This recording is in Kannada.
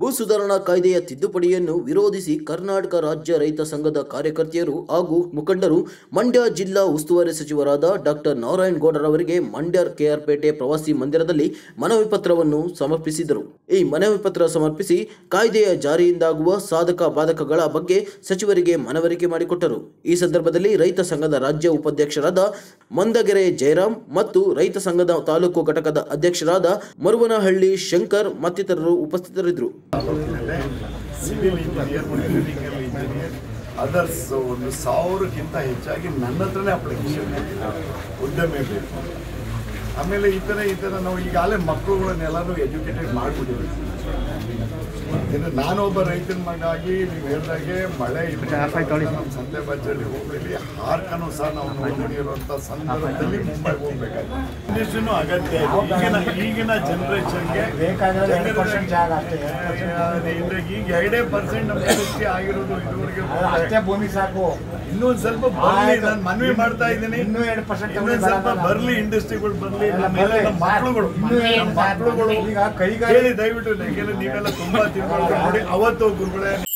ಭೂ ಸುಧಾರಣಾ ಕಾಯ್ದೆಯ ತಿದ್ದುಪಡಿಯನ್ನು ವಿರೋಧಿಸಿ ಕರ್ನಾಟಕ ರಾಜ್ಯ ರೈತ ಸಂಘದ ಕಾರ್ಯಕರ್ತೆಯರು ಹಾಗೂ ಮುಖಂಡರು ಮಂಡ್ಯ ಜಿಲ್ಲಾ ಉಸ್ತುವಾರಿ ಸಚಿವರಾದ ಡಾಕ್ಟರ್ ನಾರಾಯಣ್ ಗೌಡರವರಿಗೆ ಮಂಡ್ಯ ಕೆಆರ್ಪೇಟೆ ಪ್ರವಾಸಿ ಮಂದಿರದಲ್ಲಿ ಮನವಿ ಪತ್ರವನ್ನು ಸಮರ್ಪಿಸಿದರು ಈ ಮನವಿ ಪತ್ರ ಸಮರ್ಪಿಸಿ ಕಾಯ್ದೆಯ ಜಾರಿಯಿಂದಾಗುವ ಸಾಧಕ ಬಾಧಕಗಳ ಬಗ್ಗೆ ಸಚಿವರಿಗೆ ಮನವರಿಕೆ ಮಾಡಿಕೊಟ್ಟರು ಈ ಸಂದರ್ಭದಲ್ಲಿ ರೈತ ಸಂಘದ ರಾಜ್ಯ ಉಪಾಧ್ಯಕ್ಷರಾದ ಮಂದಗೆರೆ ಜಯರಾಮ್ ಮತ್ತು ರೈತ ಸಂಘದ ತಾಲೂಕು ಘಟಕದ ಅಧ್ಯಕ್ಷರಾದ ಮರುವನಹಳ್ಳಿ ಶಂಕರ್ ಮತ್ತಿತರರು ಉಪಸ್ಥಿತರಿದ್ದರು ತಾಲೂಕಿನಲ್ಲೇ civil engineer mechanical engineer others ಒಂದು ಸಾವಿರಕ್ಕಿಂತ ಹೆಚ್ಚಾಗಿ ನನ್ನ ಹತ್ರನೇ ಅಪ್ಲಿಕೇಶನ್ ಉದ್ಯಮಿ ಬೇಕು ಆಮೇಲೆ ಈ ಥರ ಈ ಥರ ನಾವು ಈಗಾಗಲೇ ಮಕ್ಕಳುಗಳನ್ನೆಲ್ಲರೂ ಎಜುಕೇಟೆಡ್ ಮಾಡಿಬಿಟ್ಟಿದ್ದೀವಿ ಇನ್ನು ನಾನೊಬ್ಬ ರೈತನ ಮಗಾಗಿ ನೀವು ಹೇಳ್ದಾಗೆ ಮಳೆ ಇದ್ರೆ ನಮ್ಮ ಸಂತೆ ಬಜ್ಜಲ್ಲಿ ಹೋಗ್ಲಿ ಹಾರ್ಕನು ಸಹ ನಾವು ನೋಡ್ಕೊಂಡಿರುವಂಥ ಸಂದರ್ಭದಲ್ಲಿ ಮುಂಬೈ ಹೋಗ್ಬೇಕಾದ್ರೆ ಇಂಡಸ್ಟ್ರಿನೂ ಅಗತ್ಯ ಇದೆ ಈಗಿನ ಈಗಿನ ಜನರೇಷನ್ಗೆ ಬೇಕಾಗಿರೋದು ಎರಡು ಪರ್ಸೆಂಟ್ ಜಾಗ ಅಷ್ಟೇ ಎರಡು percent. ಈಗ ಎರಡೇ ಪರ್ಸೆಂಟ್ ನಮ್ಮ ಇಂಡಸ್ಟ್ರಿ ಆಗಿರೋದು ಇದುವರೆಗೆ ಅದು ಅಷ್ಟೇ ಭೂಮಿ ಸಾಕು ಇನ್ನೊಂದು ಸ್ವಲ್ಪ ಬರಲಿ ನಾನು ಮನವಿ ಮಾಡ್ತಾ ಇದ್ದೀನಿ ಇನ್ನೂ ಎರಡು ಪರ್ಸೆಂಟ್ ಇನ್ನೊಂದು ಸ್ವಲ್ಪ ಬರಲಿ ಇಂಡಸ್ಟ್ರಿಗಳು ಬರಲಿ ಎಲ್ಲ ನಮ್ಮ ಬರ್ಲಿ. ನಮ್ಮ ಮಕ್ಕಳುಗಳು ಇನ್ನೂ ಏನು ನಮ್ಮ ಮಕ್ಕಳುಗಳು ಈಗ ಕೈಗಾರಿಕೆ ಹೇಳಿ ದಯವಿಟ್ಟು ಯಾಕೆಂದ್ರೆ ನೀವೆಲ್ಲ ತುಂಬಾ ತಿಳ್ಕೊಂಡು ನೋಡಿ ಅವತ್ತು ಗುರುಗಳೇ